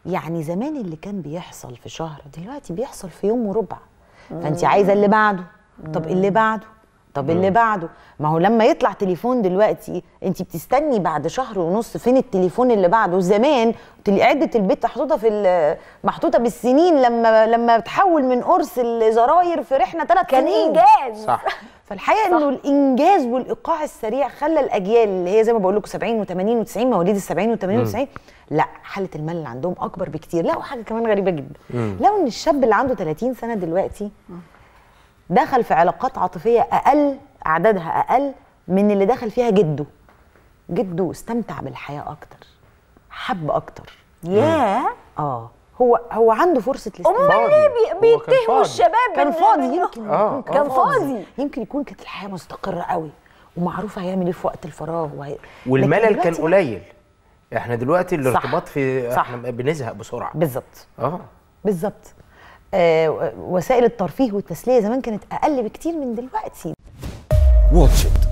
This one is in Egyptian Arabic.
يعني زمان اللي كان بيحصل في شهر دلوقتي بيحصل في يوم وربع فانت عايزه اللي بعده طب اللي بعده طب اللي بعده ما هو لما يطلع تليفون دلوقتي انت بتستني بعد شهر ونص فين التليفون اللي بعده زمان تل- عده البيت محطوطه في ال- محطوطه بالسنين لما لما تحول من قرص الزراير فرحنا ثلاث كان سنين انجاز صح فالحقيقه انه الانجاز والايقاع السريع خلى الاجيال اللي هي زي ما بقول لكم 70 و80 و90 مواليد ال 70 و80 و90 لا حاله الملل عندهم اكبر بكتير لا وحاجه كمان غريبه جدا لو ان الشاب اللي عنده 30 سنه دلوقتي دخل في علاقات عاطفيه اقل عددها اقل من اللي دخل فيها جده جده استمتع بالحياه اكتر حب اكتر ياه اه هو هو عنده فرصه الاستمتاع امال ليه بي- هو كان بيتهموا فاضي. الشباب كان إن- فاضي يمكن آه، يكون كان فاضي. يمكن يكون كانت الحياه مستقره قوي ومعروف هيعمل ايه في وقت الفراغ وهي... والملل لكن كان دلوقتي قليل احنا دلوقتي الارتباط في صح. احنا بنزهق بسرعه بالظبط اه بالظبط آه وسائل الترفيه والتسليه زمان كانت اقل بكتير من دلوقتي واتش إت